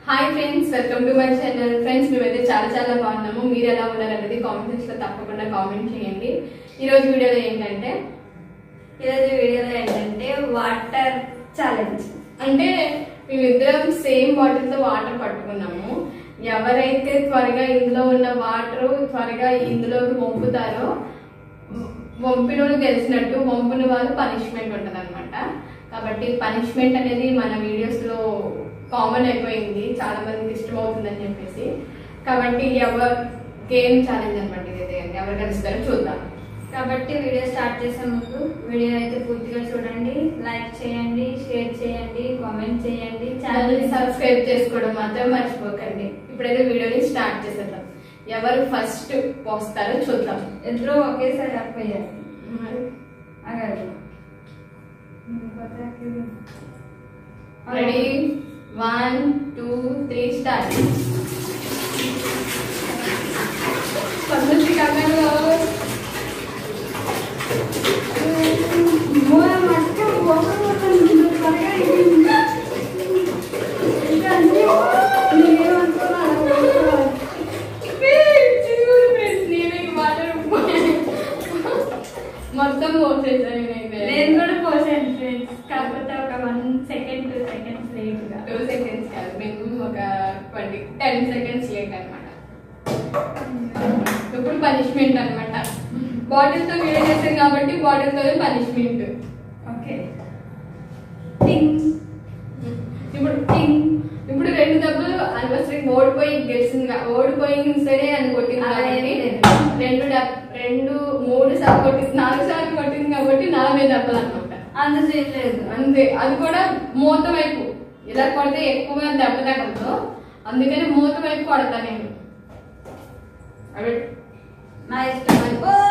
Hi friends welcome to my channel friends మేమైతే చాలా చాలా బాగున్నాము మీరు ఎలా ఉన్నారు అనేది కామెంట్స్ లో తప్పకుండా కామెంట్ చేయండి ఈ రోజు వీడియోలో ఏంటంటే ఈరోజు వీడియోలో ఏంటంటే వాటర్ ఛాలెంజ్ అంటే మేమిద్దరం సేమ్ బాటిల్ తో వాటర్ పట్టుకున్నాము ఎవరైతే త్వరగా ఇందులో ఉన్న వాటర్ త్వరగా ఇందులోకి వంపుతారో వంపిన వాళ్ళు గెలిచినట్టు వంపిన వాళ్ళు పనిష్మెంట్ ఉంటుంది కాబట్టి పనిష్మెంట్ అనేది మన వీడియోస్ లో కామన్ అయిపోయింది చాలా మందికి ఇష్టం అవుతుందని చెప్పేసి కాబట్టి ఎవరు గేమ్ ఛాలెంజ్ అనమాట ఇదైతే ఎవరు గెలుస్తారో చూద్దాం కాబట్టి వీడియో స్టార్ట్ చేసే ముందు వీడియో అయితే పూర్తిగా చూడండి లైక్ చేయండి షేర్ చేయండి కామెంట్ చేయండి ఛానల్ ఛానల్ సబ్స్క్రైబ్ చేసుకోవడం మాత్రం మర్చిపోకండి ఇప్పుడైతే వీడియోని స్టార్ట్ చేసేద్దాం ఎవరు ఫస్ట్ పోస్తారో చూద్దాం ఇద్దరు ఒకేసారి అప్పయ్యారు అగదు ready one two three start పద్ధతి కాకుండా మొత్తం పోసేసాను నేను కూడా పోసాను ఫ్రెండ్స్ కాకపోతే ఒక వన్ సెకండ్ టూ సెకండ్స్ లేట్గా టూ సెకండ్స్ కాదు మేము ఒక ట్వంటీ టెన్ సెకండ్స్ లేట్ అనమాట ఇప్పుడు పనిష్మెంట్ అనమాట బాటిల్ తో వీడియో చేస్తాం కాబట్టి బాటిల్ తో పనిష్మెంట్ ఓకే టింగ్ ఇప్పుడు టింగ్ ఇప్పుడు రెండు దెబ్బలు అనవసరంగా ఓడిపోయి గెలిచింది కా- ఓడిపోయి సరే అని కొట్టింది అలా ఏం కాబట్టి లేదు. రెండు డబ్ రెండు మూడు సార్లు కొట్టింది నాలుగు సార్లు కొట్టింది కాబట్టి నలభై దెబ్బలు అనమాట అంత చేయలేదు అంతే అది కూడా మూత వైపు ఇలా కొడితే ఎక్కువ దెబ్బ తగలదు అందుకని మూత వైపు కొడతా నేను అవి నా ఇష్టం అది. ఓ!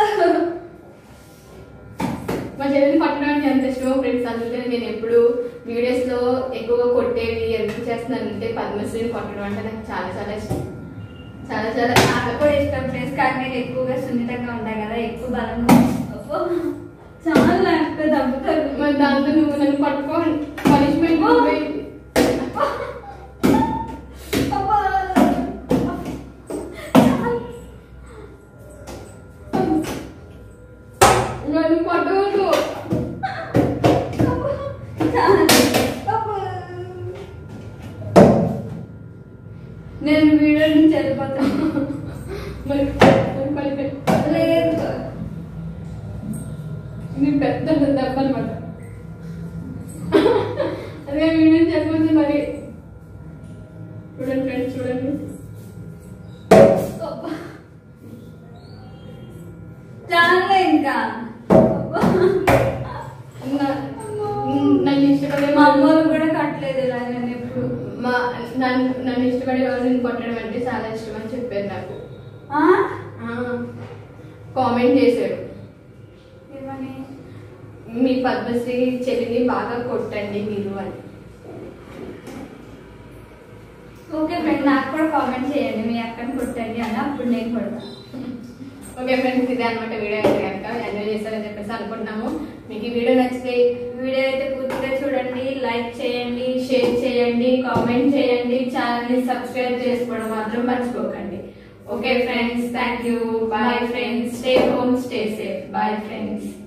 మా చెల్లిని పట్టడానికి ఎంత ఇష్టమో ఫ్రెండ్స్ అందుకని నేను ఎప్పుడు వీడియోస్ లో ఎక్కువ కొట్టేవి ఎందుకు చేస్తున్నానంటే పద్మశ్రీని కొట్టడం అంటే నాకు చాలా చాలా ఇష్టం చాలా చాలా నాకు కూడా ఇష్టం ఫ్రెండ్స్ కానీ నేను ఎక్కువగా సున్నితంగా ఉంటాను కదా ఎక్కువ బలంగా అబ్బో! చాలా లేకపోతే దెబ్బతారు మరి దాంతో నువ్వు నన్ను పట్టుకో పనిష్మెంట్ అబ్బా! నన్ను పట్టుకోదు చాలా. అబ్బా! నేను వీడియో నుంచి వెళ్ళిపోతాను మరి మరి పలిపే. లేదు ఇది పెద్ద దెబ్బ అనమాట అదే వీడియో చెప్పొచ్చు మరి చూడండి ఫ్రెండ్స్ చూడండి అబ్బా! చాలా ఇంకా అబ్బా! నా- నన్ను ఇష్టపడే మా అమ్మలు కూడా కట్టలేదు ఇలా నేను ఎప్పుడు మా నన్ను నన్ను ఇష్టపడే వాళ్ళు నేను కొట్టడం అంటే చాలా ఇష్టం అని చెప్పారు నాకు ఆ? కామెంట్ చేశారు ఏమని మీ పద్మశ్రీ చెల్లిని బాగా కొట్టండి మీరు అని ఓకే ఫ్రెండ్ నాకు కూడా కామెంట్ చేయండి మీ అక్కని కొట్టండి అని అప్పుడు నేను కొడతా ఓకే ఫ్రెండ్స్ ఇదే అనమాట వీడియో అయితే కనుక ఎంజాయ్ చేస్తారని చెప్పేసి అనుకుంటున్నాము మీకు ఈ వీడియో నచ్చితే వీడియో అయితే పూర్తిగా చూడండి లైక్ చేయండి షేర్ చేయండి కామెంట్ చేయండి ఛానల్ ని సబ్స్క్రైబ్ చేసుకోవడం మాత్రం మర్చిపోకండి okay friends thank you bye friends stay home stay safe bye friends